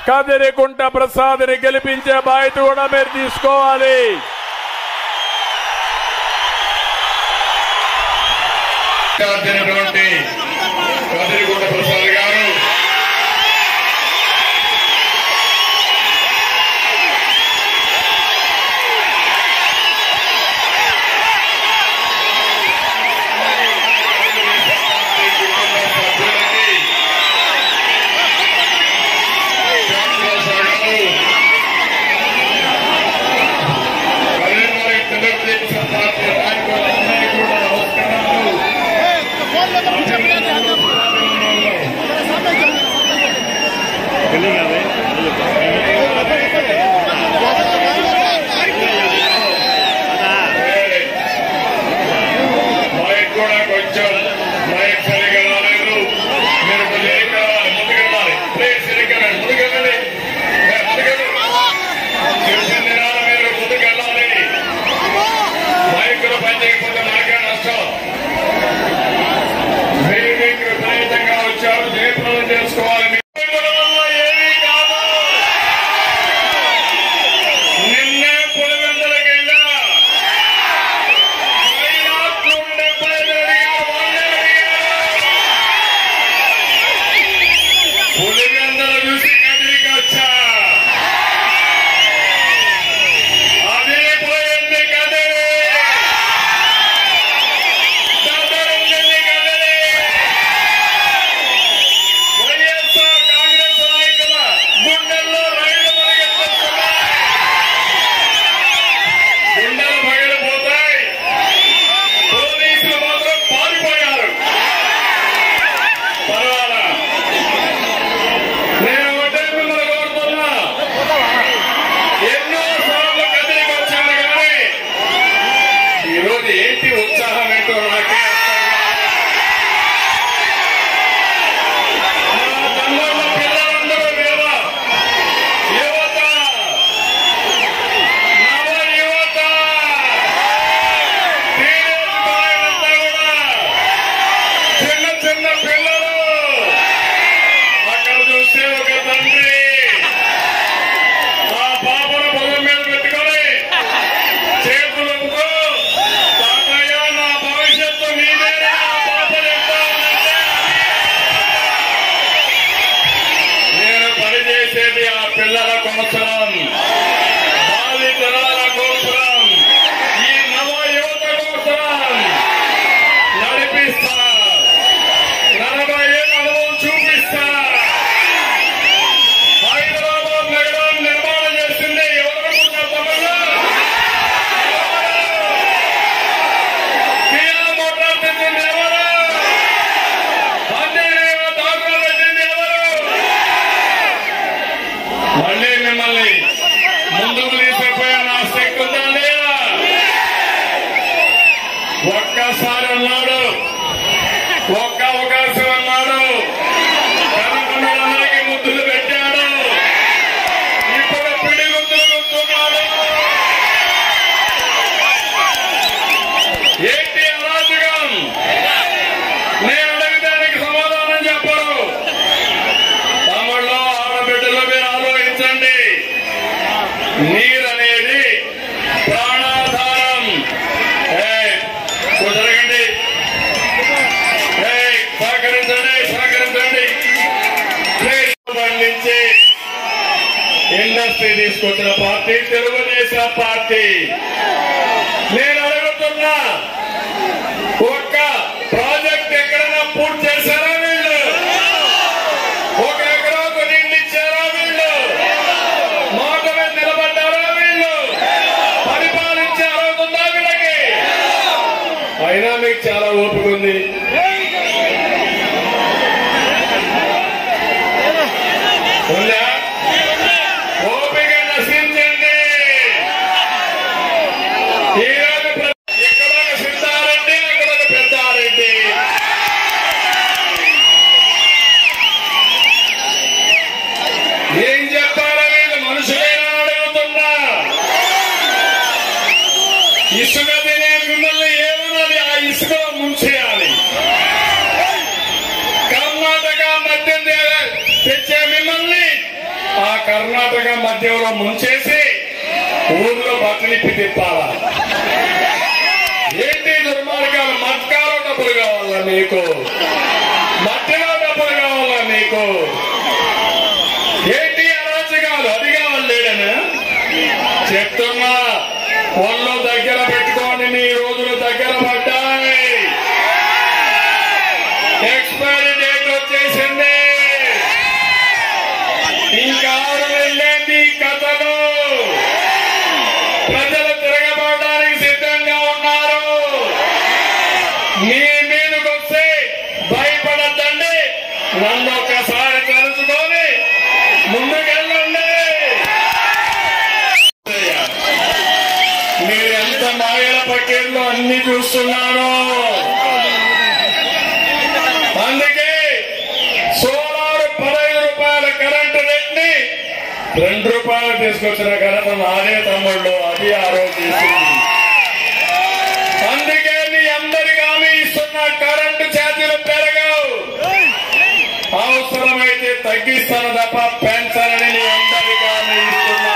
కదిరికుంట ప్రసాద్ని గెలిపించే బాధ్యత కూడా మీరు తీసుకోవాలి అయినటువంటి కదిరిగుంట ప్రసాద్ గారు సభ్యులకి చంద్రశేఖర్ గారు కరీంనగర్ తెలుగుదేశం పార్టీ నాయకులందరికీ కూడా నమస్కారాలు మైక్ కూడా కొంచెం మైక్ సరిగా రాలేదు మీరు కొంచెం ఎన్నిక రావాలి ముందుకెళ్ళాలి ప్లీజ్ ఎన్నిక ముందుకెళ్ళండి ఏ, ముందుకెళ్ళండి చెప్పింది వినాలి మీరు ముందుకెళ్ళాలి మైకులు పనిచేయకపోతే మనకే నష్టం మీరు మీకు విపరీతంగా వచ్చారు జయప్రదం చేసుకోవాలి మైకుల వల్ల ఏమీ కాదు నిన్నే పులివెందులకు వెళ్ళా పులిగందలు చూసి కదిరికి వచ్చా అదే పోయింది కదిరి దద్దరుంది కదిరి వైఎస్ఆర్ కాంగ్రెస్ నాయకుల గుండెల్లో రైళ్లు పరిగెత్తుతున్నాయి గుండెలు పగిలిపోతాయి పోలీసులు మాత్రం పారిపోయారు పర్వాలా నేను ఒకటే మిమ్మల్ని కోరుతున్నా ఎన్నో సార్లు కదిలికి వచ్చాను కానీ ఈరోజు ఏంటి ఉత్సాహం ఏంటో నాకే అర్థం కాదు. నా తమ్ముళ్ళ పిల్లలందరూ మీద యువత నవ యువత టీనేజ్ బాయ్లంతా కూడా చిన్న చిన్న పిల్లలు అక్కడ చూస్తే ఒక తండ్రి ఆ పాపను పొలం మీద పెట్టుకొని చేతులతో తాతయ్య నా భవిష్యత్తు మీదే ఆ పాప చెప్తానంటే నేను పనిచేసేది ఆ పిల్లల కోసరం భావి తరాల కోసరం ఈ నవ యువత కోసరం నడిపిస్తా నలభై ఏళ్ళ అనుభవం చూపిస్తా హైదరాబాద్ నగరం నిర్మాణం చేస్తుంది ఎవరనుకుంటారు తమన్నా కియా మోటార్ తెచ్చింది ఎవరు అంజనేయ దాఖలు పెట్టింది ఎవరు మళ్ళీ మిమ్మల్ని ముందుకు తీసుకుపోయే నా శక్తి ఉందా లేదా ఒక్కసారి అన్నాడు ఒక్క అవకాశం అన్నాడు కనకమ్మలందరికీ ముద్దులు పెట్టాడు ఇప్పుడు పిడి ముద్దులు గుర్తున్నాడు ఏంటి అరాజకం నేను అడిగితే సమాధానం చెప్పరు తమిళలో ఆడబిడ్డలు మీరు ఆలోచించండి నీరనేది ప్రాణాధారం ఏయ్, కుదరగండి ఏయ్, సహకరించండి సహకరించండి ప్లీజ్ పండించి ఇండస్ట్రీ తీసుకొచ్చిన పార్టీ తెలుగుదేశం పార్టీ నేను అడుగుతున్నా ఒక్క ప్రాజెక్ట్ ఎక్కడైనా పూర్తి చేశారా వీళ్ళు ఒక ఎకరాకు నీళ్ళు ఇచ్చారా వీళ్ళు మాట మీద నిలబడ్డారా వీళ్ళు పరిపాలించే అర్హత ఉందా వీళ్ళకి అయినా మీకు చాలా ఓపిక ఉంది ఉందా ఓపిక నశించండి ఈరోజు ప్ర- ఇక్కడ ఒక సిద్ధారెడ్డి అక్కడ ఒక పెద్దారెడ్డి ఏం చెప్పాలో వీళ్ళు మనుషులైనా అడుగుతున్నా ఇసుక తినే మిమ్మల్ని ఏమనాలి ఆ ఇసుక ముంచేయాలి కర్ణాటక మద్యం తే- తెచ్చే మిమ్మల్ని ఆ కర్ణాటక మధ్యంలో ముంచేసి ఊర్లో బట్టలిప్పి తిప్పాలా ఏంటి దుర్మార్గాలు మట్కాలో డబ్బులు కావాలా మీకు మట్టిలో డబ్బులు కావాలా మీకు ఏంటి అరాచకాలు అది కావాలి లేడనా చెప్తున్నా ఒళ్ళు దగ్గర పెట్టుకోండి మీ రోజులు దగ్గర పడ్డాయి ఎక్స్పైరీ డేట్ వచ్చేసింది ఇంకా ఆరు నెలలేంది ఈ కథలు ప్రజలు తిరగబడడానికి సిద్ధంగా ఉన్నారు మీ మీదకి వస్తే భయపడద్దండి నన్ను ఒక్కసారి తలుచుకొని ముందుకెళ్ళండి మీరు ఎంత మాయల పక్కేళ్ళు అన్ని చూస్తున్నాను అందుకే సోలార్ పదహైదు రూపాయల కరెంటు రేట్ ని రెండు రూపాయలు తీసుకొచ్చిన ఘనత నాదే తమ్ముళ్ళు అది ఆరోగ్యస్తుంది అందుకే మీ అందరికి హామీ ఇస్తున్న కరెంటు ఛార్జీలు పెరగవు అవసరమైతే తగ్గిస్తాను తప్ప పెంచాలని మీ అందరికి హామీ ఇస్తున్నా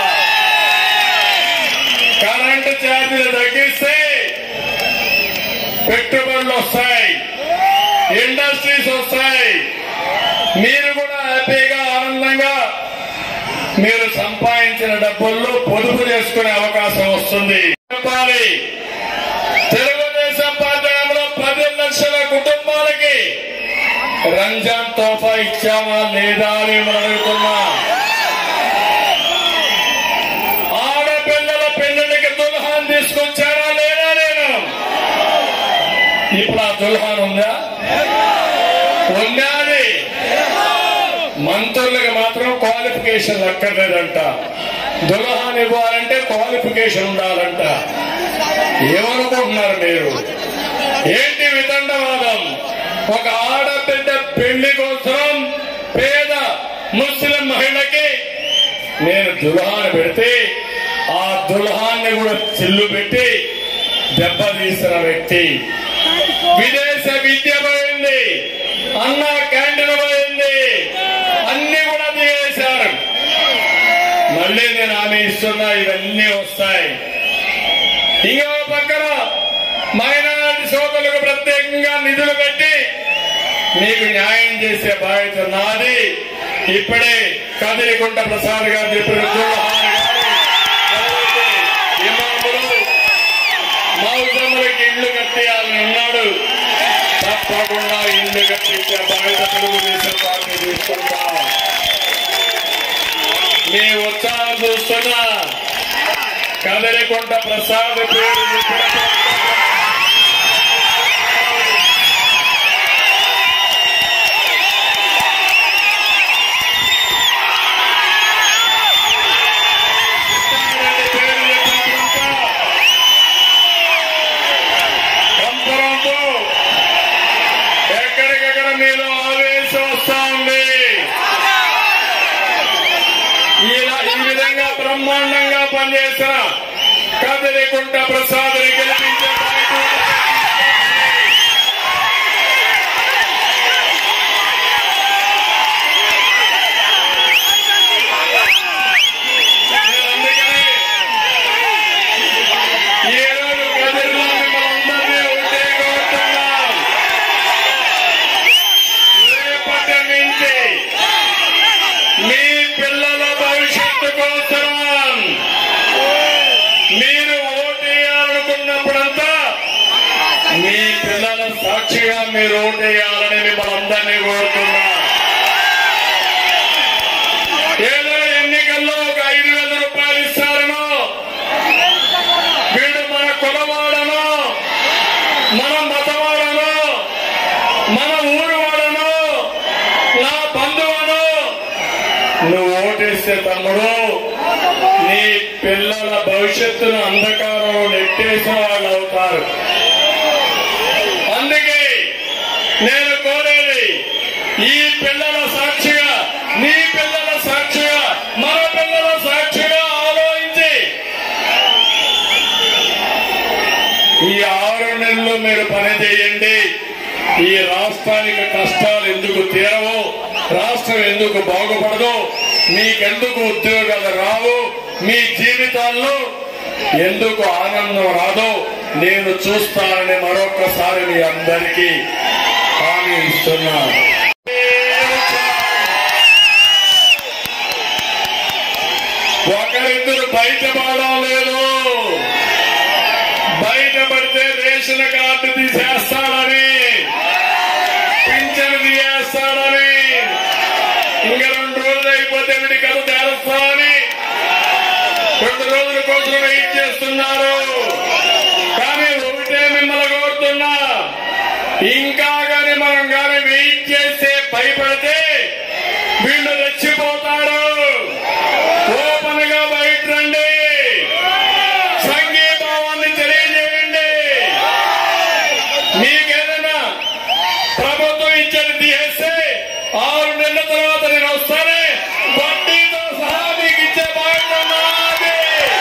కరెంటు ఛార్జీలు తగ్గిస్తే పెట్టుబడులు వస్తాయి ఇండస్ట్రీస్ వస్తాయి మీరు కూడా హ్యాపీగా ఆనందంగా మీరు సంపాదించిన డబ్బుల్లో పొదుపు చేసుకునే అవకాశం వస్తుంది చెప్పాలి తెలుగుదేశం పార్టీ హయాంలో పది లక్షల కుటుంబాలకి రంజాన్ తోఫా ఇచ్చామా లేదా అని మనం అడుగుతున్నా ఆడపిల్లల పెళ్లికి దుల్హాన్ తీసుకొచ్చారా లేదా నేను ఇప్పుడు ఆ దుల్హాన్ ఉందా ఉన్నది మంత్రులకు మాత్రం క్వాలిఫికేషన్ అక్కర్లేదంట దుల్హాన్ ఇవ్వాలంటే క్వాలిఫికేషన్ ఉండాలంట ఏమనుకుంటున్నారు మీరు ఏంటి వితండవాదం ఒక ఆడబిడ్డ పెళ్లి కోసం పేద ముస్లిం మహిళకి నేను దుల్హాన్ పెడితే ఆ దుల్హాన్ని కూడా చిల్లు పెట్టి దెబ్బతీసిన వ్యక్తి విదేశ విద్య పోయింది అన్న క్యాంటీన్ పోయింది అన్ని కూడా తీసేశారు మళ్ళీ నేను హామీ ఇస్తున్నా ఇవన్నీ వస్తాయి ఇంకో పక్కన మైనారిటీ సోదరులకు ప్రత్యేకంగా నిధులు పెట్టి మీకు న్యాయం చేసే బాధ్యత నాది ఇప్పుడే కదిరికుంట ప్రసాద్ గారు చెప్పిన దుల్హాన్ గారు ఎవరైతే ఇమాములు మౌజములకి ఇల్లు కట్టేయాలని ఉన్నాడు తప్పకుండా ఇల్లు కట్టించే బాధ్యత తెలుగుదేశం పార్టీ తీసుకుంటా మీ ఉత్సాహం చూస్తున్నా కదలికొండ ప్రసాద్ పేరు చెప్పిన పేరు చెప్పినట్టు కంపరంతో ఎక్కడికెక్కడ మీలో ఆవేశం వస్తా ఉంది ఇలా ఈ విధంగా బ్రహ్మాండంగా పనిచేసిన కదిలికుంట ప్రసాద్ గెలిపించే బాధ్యత అందుకని ఈ రోజు కదిరిలో మిమ్మల్ని అందరినీ ఒకటే కోరుతున్నాం రేపటి నుంచి మీ పిల్లల భవిష్యత్తు కోసం మీరు ఓటేయాలనుకున్నప్పుడంతా మీ పిల్లల సాక్షిగా మీరు ఓటేయాలని మిమ్మల్ని అందరినీ కోరుతున్నా ఏదో ఎన్నికల్లో ఒక ఐదు వేల రూపాయలు ఇస్తారనో వీడు మన కులవాడనో మన మతవాడనో మన ఊరు వాడనో నా బంధువనో నువ్వు ఓటేస్తే తమ్ముడు నీ పిల్లల భవిష్యత్తును అంధకారంలో నెట్టేసిన వాళ్ళు అవుతారు అందుకే నేను కోరేది ఈ పిల్లల సాక్షిగా నీ పిల్లల సాక్షిగా మన పిల్లల సాక్షిగా ఆలోచించి ఈ ఆరు నెలలు మీరు పని చేయండి ఈ రాష్ట్రానికి కష్టాలు ఎందుకు తీరవు రాష్ట్రం ఎందుకు బాగుపడదు మీకెందుకు ఉద్యోగాలు రావు మీ జీవితాల్లో ఎందుకు ఆనందం రాదో నేను చూస్తానని మరొకసారి మీ అందరికీ హామీ ఇస్తున్నాను ఒకరిద్దరు బయటపడడం లేదు బయటపడితే రేషన్ కార్డు తీసేస్తాడని పింఛను తీయేస్తాడని ఇంకా రెండు రోజులు అయిపోతే వీడి కథ తేలుస్తామని రెండు రోజుల కోసం వెయిట్ చేస్తున్నారు కానీ ఒకటే మిమ్మల్ని కోరుతున్నా ఇంకా గాని మనం గాని వెయిట్ చేస్తే భయపడితే వీళ్ళు రెచ్చిపోతారు ఓపెన్ గా బయట రండి సంఘీభావాన్ని తెలియజేయండి మీకేదైనా ప్రభుత్వం ఇచ్చేది తీసేస్తే ఆరు నెలల తర్వాత నేను వస్తానే వడ్డీతో సహా మీకు ఇచ్చే బాధ్యత నాది.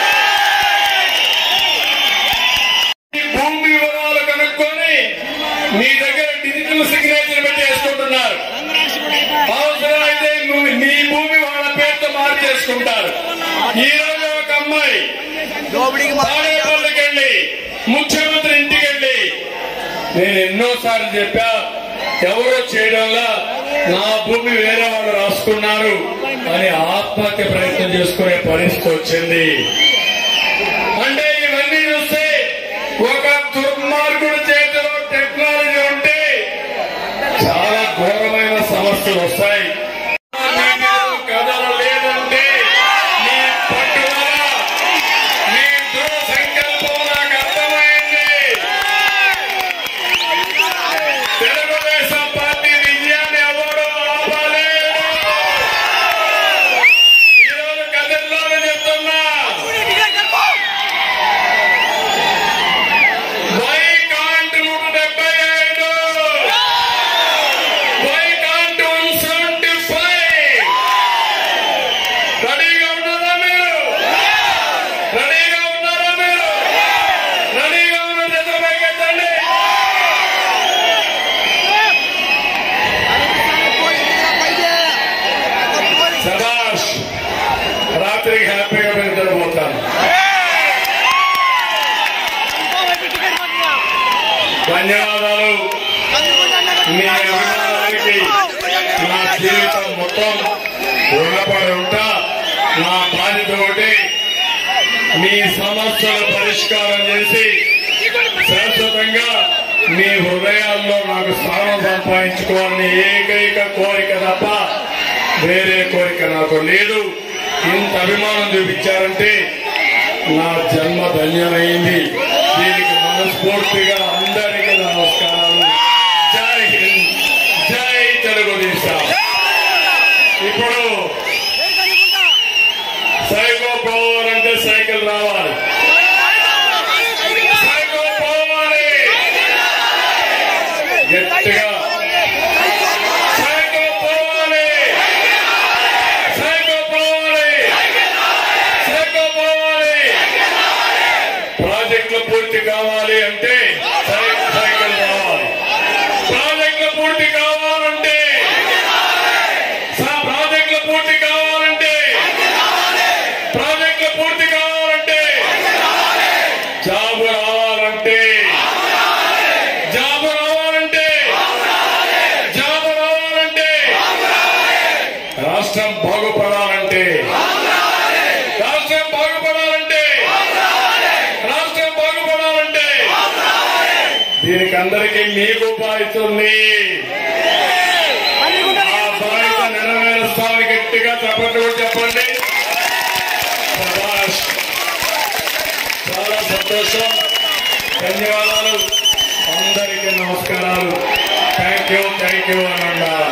ఈ భూమి వివరాలు కనుక్కొని మీ దగ్గర డిజిటల్ సిగ్నేచర్ పెట్టి వేసుకుంటున్నారు అవసరమైతే మీ- మీ భూమి వాళ్ళ పేరుతో మార్చేసుకుంటారు ఈ రోజు ఒక అమ్మాయి తాడేపల్లికి వెళ్ళి ముఖ్యమంత్రి ఇంటికి వెళ్ళి నేను ఎన్నోసార్లు చెప్పా ఎవరో చేయడంలా నా భూమి వేరే వాళ్ళు రాసుకున్నారు అని ఆత్మహత్య ప్రయత్నం చేసుకునే పరిస్థితి వచ్చింది అంటే ఇవన్నీ చూస్తే ఒక దుర్మార్గుడి చేతిలో టెక్నాలజీ ఉంటే చాలా ఘోరమైన సమస్యలు వస్తాయి కదలలేదంటే మీ పట్టుదల మీ దృఢ సంకల్పం నాకు అర్థమైంది తెలుగుదేశం పార్టీ విజయాన్ని ఎవరు ఆపలేరు ఈరోజు కథల్లోనే చెప్తున్నా వై కాంట్ నూట డెబ్బై ఐదు why can't one seventy five రెడీగా ఉన్నారా మీరు రెడీగా ఉన్నారా మీరు రెడీగా ఉన్న చేతులు పైకెత్తండి సదాష్ రాత్రికి హ్యాపీగా మేము నిద్రపోతాను ధన్యవాదాలు మీ అభిమానానికి నా జీవితం మొత్తం రుణపడి ఉంటా నా బాధ్యత ఒకటి మీ సమస్యల పరిష్కారం చేసి శాశ్వతంగా మీ హృదయాల్లో నాకు స్థానం సంపాదించుకోవాలని ఏకైక కోరిక తప్ప వేరే కోరిక నాకు లేదు ఇంత అభిమానం చూపించారంటే నా జన్మ ధన్యమైంది దీనికి మనస్ఫూర్తిగా అందరికీ నమస్కారాలు జై హింద్ జై తెలుగుదేశం ఇప్పుడు సైకో పోవాలంటే సైకిల్ రావాలి సైకో పోవాలి గట్టిగా సైకో పోవాలి సైకో పోవాలి సైకో పోవాలి ప్రాజెక్టులు పూర్తి కావాలి అంటే సై- సైకిల్ రావాలి ప్రాజెక్టులు పూర్తి కావాలంటే సా- ప్రాజెక్టులు పూర్తి కావాలంటే ప్రాజెక్టులు పూర్తి కావాలంటే జాబు రావాలంటే జాబు రావాలంటే జాబు రావాలంటే రాష్ట్రం బాగుపడాలంటే రాష్ట్రం బాగుపడాలంటే రాష్ట్రం బాగుపడాలంటే దీనికి అందరికీ మీకు బాధ్యత ఉంది ఆ బాధ్యత నెరవేరుస్తామని గట్టిగా చెప్పండి కూడా చెప్పండి శభాష్. చాలా సంతోషం ధన్యవాదాలు అందరికీ నమస్కారాలు థ్యాంక్ యూ థ్యాంక్ యూ అని అన్నారు